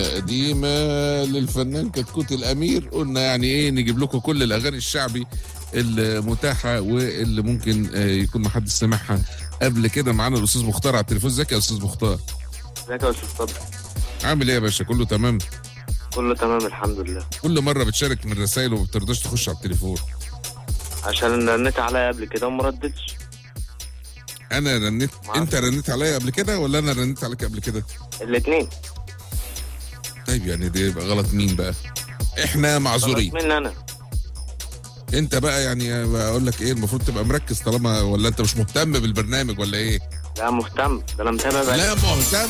قديمة للفنان كتكوت الأمير قلنا يعني إيه نجيب لكم كل الأغاني الشعبي المتاحة واللي ممكن آه، يكون محدش سمعها قبل كده معانا الأستاذ مختار على التليفون ازيك يا أستاذ مختار ازيك يا استاذ صبري عامل إيه يا باشا كله تمام كله تمام الحمد لله كل مرة بتشارك من الرسائل وما بترضاش تخش على التليفون عشان رنيت عليا قبل كده وما ردتش أنا رنيت معاك. أنت رنيت عليا قبل كده ولا أنا رنيت عليك قبل كده الاثنين طيب يعني ده يبقى غلط مين بقى احنا معذورين مني انا انت بقى يعني اقول لك ايه المفروض تبقى مركز طالما ولا انت مش مهتم بالبرنامج ولا ايه لا مهتم ده انا متابع بقى لا مهتم